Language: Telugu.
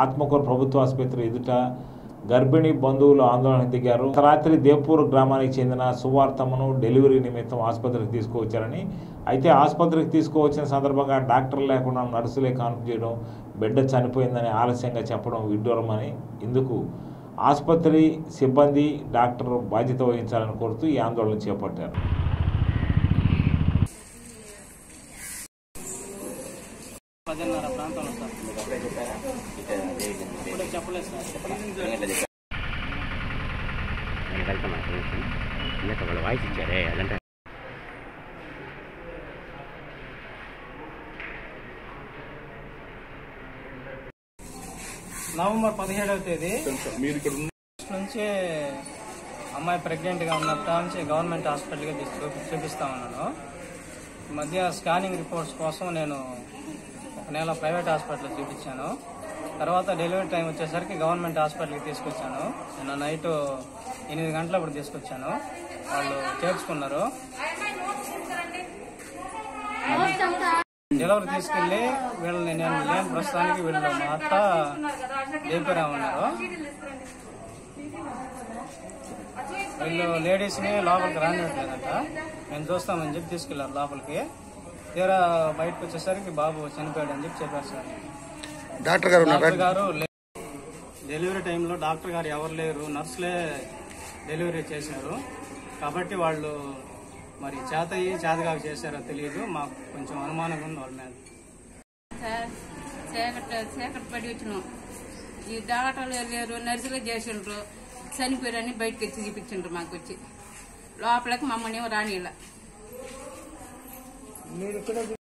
ఆత్మకూరు ప్రభుత్వ ఆసుపత్రి ఎదుట గర్భిణీ బంధువులు ఆందోళన దిగారు రాత్రి దేవ్పూర్ గ్రామానికి చెందిన సువార్తమ్మను డెలివరీ నిమిత్తం ఆసుపత్రికి తీసుకువచ్చారని అయితే ఆసుపత్రికి తీసుకువచ్చిన సందర్భంగా డాక్టర్ లేకుండా నర్సులే కాన్పు చేయడం బిడ్డ చనిపోయిందని ఆలస్యంగా చెప్పడం విడ్డూరమని ఇందుకు ఆసుపత్రి సిబ్బంది డాక్టర్ బాధ్యత వహించాలని కోరుతూ ఈ ఆందోళన చేపట్టారు పదిన్నర ప్రాంతంలో సార్ ఇప్పుడే చెప్పలేదు సార్ నేను వెళ్తాను ఇందాక వాళ్ళు వాయిస్ ఇచ్చారే అదంటే నవంబర్ పదిహేడవ తేదీ నుంచి అమ్మాయి ప్రెగ్నెంట్ గా ఉన్నప్పటి నుంచి గవర్నమెంట్ హాస్పిటల్కి తీసుకు చూపిస్తా ఉన్నాను ఈ మధ్య స్కానింగ్ రిపోర్ట్స్ కోసం నేను ఒక నెల ప్రైవేట్ హాస్పిటల్ చూపించాను తర్వాత డెలివరీ టైం వచ్చేసరికి గవర్నమెంట్ హాస్పిటల్కి తీసుకొచ్చాను నిన్న నైట్ ఎనిమిది గంటలప్పుడు తీసుకొచ్చాను వాళ్ళు చేర్చుకున్నారు డెలివరీ తీసుకెళ్లి వీళ్ళని నేను లేని ప్రస్తుతానికి వీళ్ళు మా అత్త దేపరా ఉన్నారు వీళ్ళు లేడీస్ ని లోపలికి రానివ్వట్లేదంట మేము చూస్తామని చెప్పి తీసుకెళ్లారు లోపలికి తీరా బయటకు వచ్చేసరికి బాబు చనిపోయాడు అని చెప్పి చెప్పారు సార్ డాక్టర్ గారు ఉన్నారా డాక్టర్ గారు లే- డెలివరీ టైంలో డాక్టర్ గారు ఎవరు లేరు నర్సులే డెలివరీ చేశారు కాబట్టి వాళ్ళు మరి చేతయ్యి చేతగావి చేశారో తెలియదు మాకు కొంచెం అనుమానంగా ఉంది వాళ్ళ మీద సార్ చీకటి చీకటి పడి వచ్చినాం ఈ డాక్టర్లు లేరు నర్సులు చేసిండ్రు చనిపోయారని బయటకు వచ్చి చూపించిండ్రు మాకు వచ్చి లోపలికి మమ్మల్ని రానిలా